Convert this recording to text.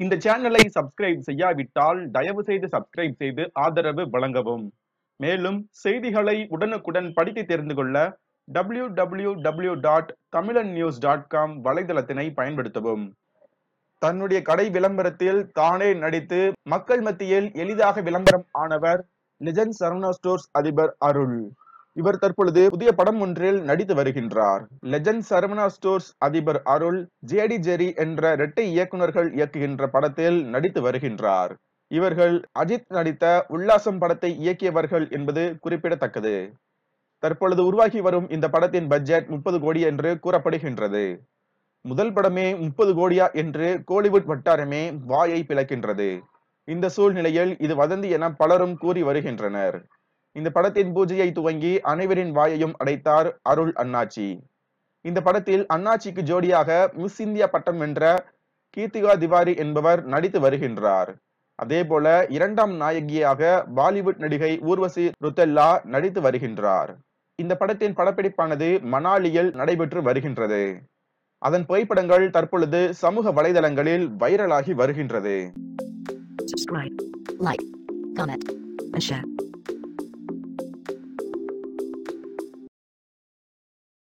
இந்த சேனலை சப்ஸ்கிரைப் செய்யாவிட்டால் தயவு செய்து சப்ஸ்கிரைப் செய்து ஆதரவு வழங்கவும் மேலும் செய்திகளை உடனுக்குடன் படித்து தெரிந்து கொள்ள W W W dot Tamilan news dot com வலைதளத்தினை பயன்படுத்தவும் தன்னுடைய கடை விளம்பரத்தில் தானே நடித்து மக்கள் மத்தியில் எளிதாக விளம்பரம் ஆனவர் லெஜண்ட் சரவணா ஸ்டோர்ஸ் அதிபர் அருள் இவர் தற்பொழுது புதிய படம் ஒன்றில் நடித்து வருகின்றார் லெஜண்ட் சரவணா ஸ்டோர்ஸ் அதிபர் அருள் ஜேடி ஜெரி என்ற இரட்டை இயக்குனர்கள் இயக்குகின்ற படத்தில் நடித்து வருகின்றார் இவர்கள் அஜித் நடித்த உல்லாசம் படத்தை இயக்கியவர்கள் என்பது குறிப்பிடத்தக்கது தற்பொழுது உருவாகி வரும் இந்த படத்தின் பட்ஜெட் முப்பது கோடி என்று கூறப்படுகின்றது முதல் படமே முப்பது கோடியா என்று கோலிவுட் வட்டாரமே வாயை பிளக்கின்றது இந்த சூழ்நிலையில் இது வதந்தி என பலரும் கூறி வருகின்றனர் இந்த படத்தின் பூஜையை துவங்கி அனைவரின் வாயையும் அடைத்தார் அருள் அண்ணாச்சி இந்த படத்தில் அண்ணாச்சிக்கு ஜோடியாக மிஸ் இந்தியா பட்டம் வென்ற கீர்த்திகா திவாரி என்பவர் நடித்து வருகின்றார் அதே போல இரண்டாம் நாயகியாக பாலிவுட் நடிகை ஊர்வசி ருத்தெல்லா நடித்து வருகின்றார் இந்த படத்தின் படப்பிடிப்பானது மணாலியில் நடைபெற்று வருகின்றது அதன் புகைப்படங்கள் தற்பொழுது சமூக வலைதளங்களில் வைரலாகி வருகின்றது subscribe, like, comment, and share.